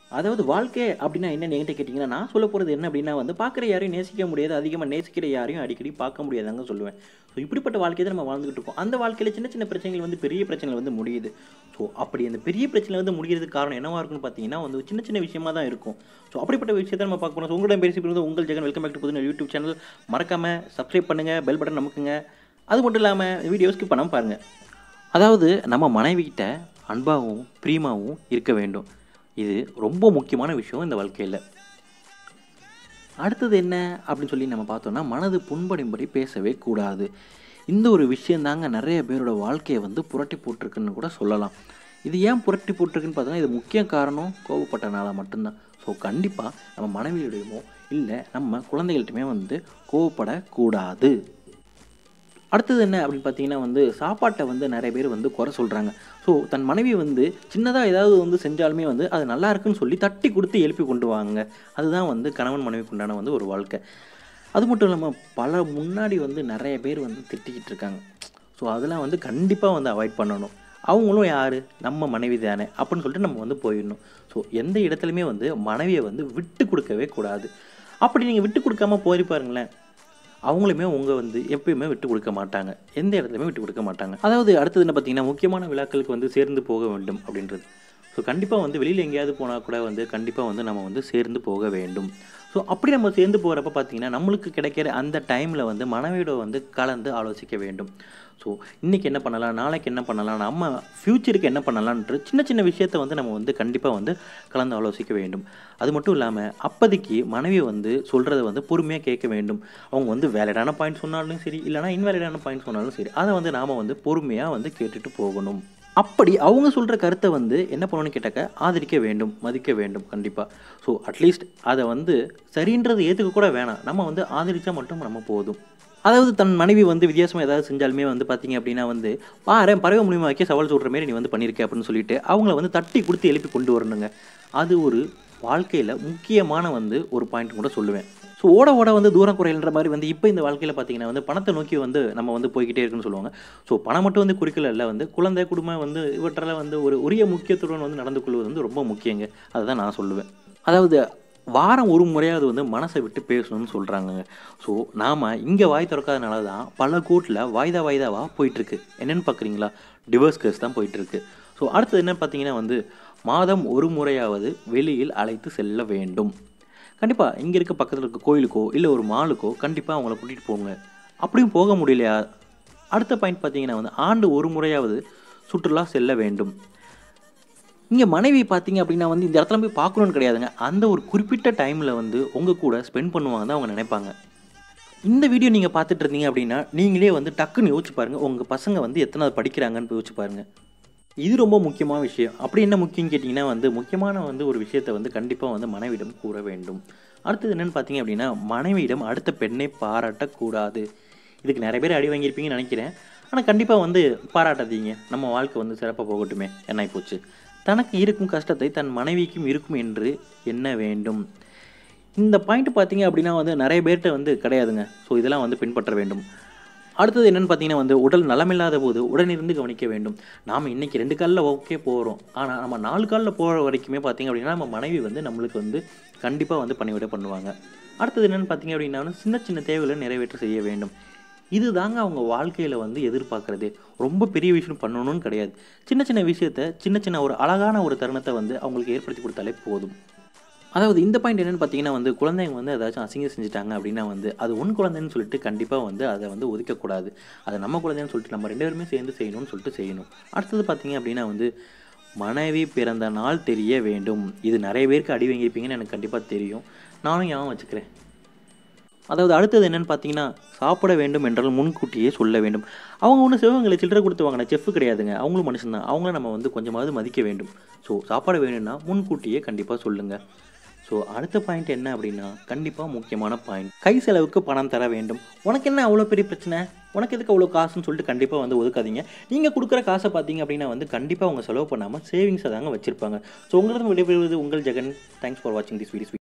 அதாவது வாழ்க்கை அப்படின்னா என்னன்னு என்கிட்ட கேட்டிங்கன்னா நான் சொல்ல போகிறது என்ன அப்படின்னா வந்து பார்க்குற யாரையும் நேசிக்க முடியாது அதிகமாக நேசிக்கிற யாரையும் அடிக்கடி பார்க்க முடியாதாங்க சொல்லுவேன் ஸோ இப்படிப்பட்ட வாழ்க்கையை தான் நம்ம வாழ்ந்துகிட்டு இருக்கோம் அந்த வாழ்க்கையில் சின்ன சின்ன பிரச்சனைகள் வந்து பெரிய பிரச்சனைகள் வந்து முடியுது ஸோ அப்படி அந்த பெரிய பிரச்சனை வந்து முடிகிறதுக்கு காரணம் என்னவா இருக்குன்னு பார்த்தீங்கன்னா வந்து சின்ன சின்ன விஷயமா தான் இருக்கும் ஸோ அப்படிப்பட்ட விஷயத்தை நம்ம பார்க்க போகிறோம் உங்களிடம் பேசி வந்து உங்கள் ஜெகன் வெல்கம் பேக் டு புது யூடியூப் சேனல் மறக்காமல் சப்ஸ்கிரைப் பண்ணுங்கள் பெல் பட்டன் நமக்குங்க அது மட்டும் இல்லாமல் வீடியோ ஸ்கிப் பண்ணாமல் பாருங்கள் அதாவது நம்ம மனைவிகிட்ட அன்பாகவும் பிரியமாகவும் இருக்க வேண்டும் இது ரொம்ப முக்கியமான விஷயம் இந்த வாழ்க்கையில் அடுத்தது என்ன அப்படின்னு சொல்லி நம்ம பார்த்தோம்னா மனது புண்படும்படி பேசவே கூடாது இந்த ஒரு விஷயந்தாங்க நிறைய பேரோட வாழ்க்கையை வந்து புரட்டி போட்டிருக்குன்னு கூட சொல்லலாம் இது ஏன் புரட்டி போட்டிருக்குன்னு பார்த்தோன்னா இது முக்கிய காரணம் கோவப்பட்டனால மட்டும்தான் ஸோ கண்டிப்பாக நம்ம மனைவியிடையுமோ இல்லை நம்ம குழந்தைகள்கிட்டயுமே வந்து கோவப்படக்கூடாது அடுத்தது என்ன அப்படின்னு பார்த்தீங்கன்னா வந்து சாப்பாட்டை வந்து நிறைய பேர் வந்து குறை சொல்கிறாங்க ஸோ தன் மனைவி வந்து சின்னதாக ஏதாவது வந்து செஞ்சாலுமே வந்து அது நல்லா இருக்குன்னு சொல்லி தட்டி கொடுத்து எழுப்பி கொண்டு வாங்க அதுதான் வந்து கணவன் மனைவிக்கு உண்டான வந்து ஒரு வாழ்க்கை அது மட்டும் இல்லாமல் பல முன்னாடி வந்து நிறைய பேர் வந்து திட்டிக்கிட்டு இருக்காங்க ஸோ அதெல்லாம் வந்து கண்டிப்பாக வந்து அவாய்ட் பண்ணணும் அவங்களும் யார் நம்ம மனைவி தானே அப்படின்னு சொல்லிட்டு நம்ம வந்து போயிடணும் ஸோ எந்த இடத்துலையுமே வந்து மனைவியை வந்து விட்டு கொடுக்கவே கூடாது அப்படி நீங்கள் விட்டு கொடுக்காம போய் பாருங்களேன் அவங்களுமே உங்கள் வந்து எப்பயுமே விட்டு கொடுக்க மாட்டாங்க எந்த இடத்துலையுமே விட்டு கொடுக்க மாட்டாங்க அதாவது அடுத்தது என்ன பார்த்தீங்கன்னா முக்கியமான விழாக்களுக்கு வந்து சேர்ந்து போக வேண்டும் அப்படின்றது ஸோ கண்டிப்பாக வந்து வெளியில் எங்கேயாவது போனால் கூட வந்து கண்டிப்பாக வந்து நம்ம வந்து சேர்ந்து போக வேண்டும் ஸோ அப்படி நம்ம சேர்ந்து போகிறப்ப பார்த்தீங்கன்னா நம்மளுக்கு கிடைக்கிற அந்த டைமில் வந்து மனைவியோட வந்து கலந்து ஆலோசிக்க வேண்டும் ஸோ இன்றைக்கி என்ன பண்ணலாம் நாளைக்கு என்ன பண்ணலாம் நம்ம ஃப்யூச்சருக்கு என்ன பண்ணலான்ற சின்ன சின்ன விஷயத்த வந்து நம்ம வந்து கண்டிப்பாக வந்து கலந்து ஆலோசிக்க வேண்டும் அது மட்டும் இல்லாமல் அப்போதைக்கு மனைவி வந்து சொல்கிறத வந்து பொறுமையாக கேட்க வேண்டும் அவங்க வந்து வேலிடான பாயிண்ட் சொன்னாலும் சரி இல்லைனா இன்வேலிடான பாயிண்ட் சொன்னாலும் சரி அதை வந்து நாம் வந்து பொறுமையாக வந்து கேட்டுட்டு போகணும் அப்படி அவங்க சொல்கிற கருத்தை வந்து என்ன பண்ணணும்னு கேட்டாக்க ஆதரிக்க வேண்டும் மதிக்க வேண்டும் கண்டிப்பாக ஸோ அட்லீஸ்ட் அதை வந்து சரின்றது ஏற்றுக்க கூட வேணாம் நம்ம வந்து ஆதரித்தா மட்டும் நம்ம போதும் அதாவது தன் மனைவி வந்து வித்தியாசமாக ஏதாவது செஞ்சாலுமே வந்து பார்த்தீங்க அப்படின்னா வந்து பாரு பறவை மூலியமாக வைக்க சவால் சொல்கிற மாரி நீ வந்து பண்ணியிருக்க அப்படின்னு சொல்லிட்டு அவங்கள வந்து தட்டி கொடுத்து எழுப்பி கொண்டு வரணுங்க அது ஒரு வாழ்க்கையில் முக்கியமான வந்து ஒரு பாயிண்ட் கூட சொல்லுவேன் ஸோ ஓட ஓட வந்து தூரம் குறையல்ன்ற மாதிரி வந்து இப்போ இந்த வாழ்க்கையில் பார்த்தீங்கன்னா வந்து பணத்தை நோக்கி வந்து நம்ம வந்து போய்கிட்டே இருக்குன்னு சொல்லுவாங்க ஸோ பணம் மட்டும் வந்து குறிக்கல இல்லை வந்து குழந்தை குடும்பம் வந்து இவற்றால் வந்து ஒரு உரிய முக்கியத்துடன் வந்து நடந்து கொள்வது வந்து ரொம்ப முக்கியங்க அதுதான் நான் சொல்லுவேன் அதாவது வாரம் ஒரு முறையாவது வந்து மனசை விட்டு பேசணும்னு சொல்கிறாங்கங்க ஸோ நாம் இங்கே வாய் திறக்காதனால தான் பல கோர்ட்டில் வாய்தா வாய்தாவாக போயிட்டுருக்கு என்னென்னு பார்க்குறீங்களா டிவோர்ஸ் கேஸ் தான் போயிட்டுருக்கு ஸோ அடுத்தது என்ன பார்த்தீங்கன்னா வந்து மாதம் ஒரு முறையாவது வெளியில் அழைத்து செல்ல வேண்டும் கண்டிப்பாக இங்கே இருக்க பக்கத்தில் இருக்க கோயிலுக்கோ இல்லை ஒரு மாலுக்கோ கண்டிப்பாக அவங்கள கூட்டிகிட்டு போங்க அப்படியும் போக முடியலையா அடுத்த பாயிண்ட் பார்த்தீங்கன்னா வந்து ஆண்டு ஒரு முறையாவது சுற்றுலா செல்ல வேண்டும் இங்கே மனைவி பார்த்தீங்க அப்படின்னா வந்து இந்த இடத்துல போய் பார்க்கணுன்னு கிடையாதுங்க அந்த ஒரு குறிப்பிட்ட டைமில் வந்து உங்கள் கூட ஸ்பெண்ட் பண்ணுவாங்க தான் அவங்க நினைப்பாங்க இந்த வீடியோ நீங்கள் பார்த்துட்டு இருந்தீங்க அப்படின்னா நீங்களே வந்து டக்குன்னு யோசிச்சு பாருங்கள் உங்கள் பசங்க வந்து எத்தனாவது படிக்கிறாங்கன்னு யோசிச்சு பாருங்கள் இது ரொம்ப முக்கியமான விஷயம் அப்படி என்ன முக்கியம்னு கேட்டிங்கன்னா வந்து முக்கியமான வந்து ஒரு விஷயத்தை வந்து கண்டிப்பாக வந்து மனைவியிடம் கூற வேண்டும் அடுத்தது என்னென்னு பார்த்தீங்க அப்படின்னா மனைவியிடம் அடுத்த பெண்ணை பாராட்டக்கூடாது இதுக்கு நிறைய பேர் அடி வாங்கியிருப்பீங்கன்னு நினைக்கிறேன் ஆனால் கண்டிப்பாக வந்து பாராட்டாதீங்க நம்ம வாழ்க்கை வந்து சிறப்பாக போகட்டுமே என்ன போச்சு தனக்கு இருக்கும் கஷ்டத்தை தன் மனைவிக்கும் இருக்கும் என்று எண்ண வேண்டும் இந்த பாயிண்ட் பார்த்தீங்க அப்படின்னா வந்து நிறைய பேர்கிட்ட வந்து கிடையாதுங்க ஸோ இதெல்லாம் வந்து பின்பற்ற வேண்டும் அடுத்தது என்னென்னு பார்த்தீங்கன்னா வந்து உடல் நலமில்லாத போது உடனிருந்து கவனிக்க வேண்டும் நாம் இன்றைக்கி ரெண்டு காலில் ஓகே போகிறோம் ஆனால் நம்ம நாலு காலில் போகிற வரைக்குமே பார்த்திங்க அப்படின்னா நம்ம மனைவி வந்து நம்மளுக்கு வந்து கண்டிப்பாக வந்து பணிவிட பண்ணுவாங்க அடுத்தது என்னென்னு பார்த்தீங்க அப்படின்னா வந்து சின்ன சின்ன தேவைகளை நிறைவேற்ற செய்ய வேண்டும் இது தாங்க அவங்க வாழ்க்கையில் வந்து எதிர்பார்க்குறது ரொம்ப பெரிய விஷயம் பண்ணணும்னு கிடையாது சின்ன சின்ன விஷயத்த சின்ன சின்ன ஒரு அழகான ஒரு தருணத்தை வந்து அவங்களுக்கு ஏற்படுத்தி கொடுத்தாலே போதும் அதாவது இந்த பாயிண்ட் என்னென்னு பார்த்தீங்கன்னா வந்து குழந்தைங்க வந்து ஏதாச்சும் அசிங்கம் செஞ்சுட்டாங்க அப்படின்னா வந்து அது உன் குழந்தைன்னு சொல்லிட்டு கண்டிப்பாக வந்து அதை வந்து ஒதுக்கக்கூடாது அதை நம்ம குழந்தைன்னு சொல்லிட்டு நம்ம ரெண்டு பேருமே சேர்ந்து செய்யணும்னு சொல்லிட்டு செய்யணும் அடுத்தது பார்த்தீங்க அப்படின்னா வந்து மனைவி பிறந்த நாள் தெரிய வேண்டும் இது நிறைய பேருக்கு அடி வாங்கியிருப்பீங்கன்னு எனக்கு கண்டிப்பாக தெரியும் நானும் ஞாபகம் வச்சுக்கிறேன் அதாவது அடுத்தது என்னென்னு பார்த்தீங்கன்னா சாப்பிட வேண்டும் என்றால் முன்கூட்டியே சொல்ல வேண்டும் அவங்க ஒன்றும் சிவங்களை சில்லறை கொடுத்து வாங்கின செஃப் கிடையாதுங்க அவங்களும் மனுஷன் தான் அவங்கள நம்ம வந்து கொஞ்சமாவது மதிக்க வேண்டும் ஸோ சாப்பாடு வேணும்னா முன்கூட்டியே கண்டிப்பாக சொல்லுங்கள் ஸோ அடுத்த பாயிண்ட் என்ன அப்படின்னா கண்டிப்பாக முக்கியமான பாயிண்ட் கை செலவுக்கு பணம் தர வேண்டும் உனக்கு என்ன அவ்வளோ பெரிய பிரச்சனை உனக்கு எதுக்கு அவ்வளோ காசுன்னு சொல்லிட்டு கண்டிப்பாக வந்து ஒதுக்காதீங்க நீங்கள் கொடுக்குற காசை பார்த்தீங்க அப்படின்னா வந்து கண்டிப்பாக அவங்க செலவு பண்ணாமல் சேவிங்ஸை தாங்க வச்சுருப்பாங்க ஸோ உங்களது விடைபெறுவது உங்கள் ஜெகன் தேங்க்ஸ் ஃபார் வாட்சிங் திஸ் வீடியோஸ்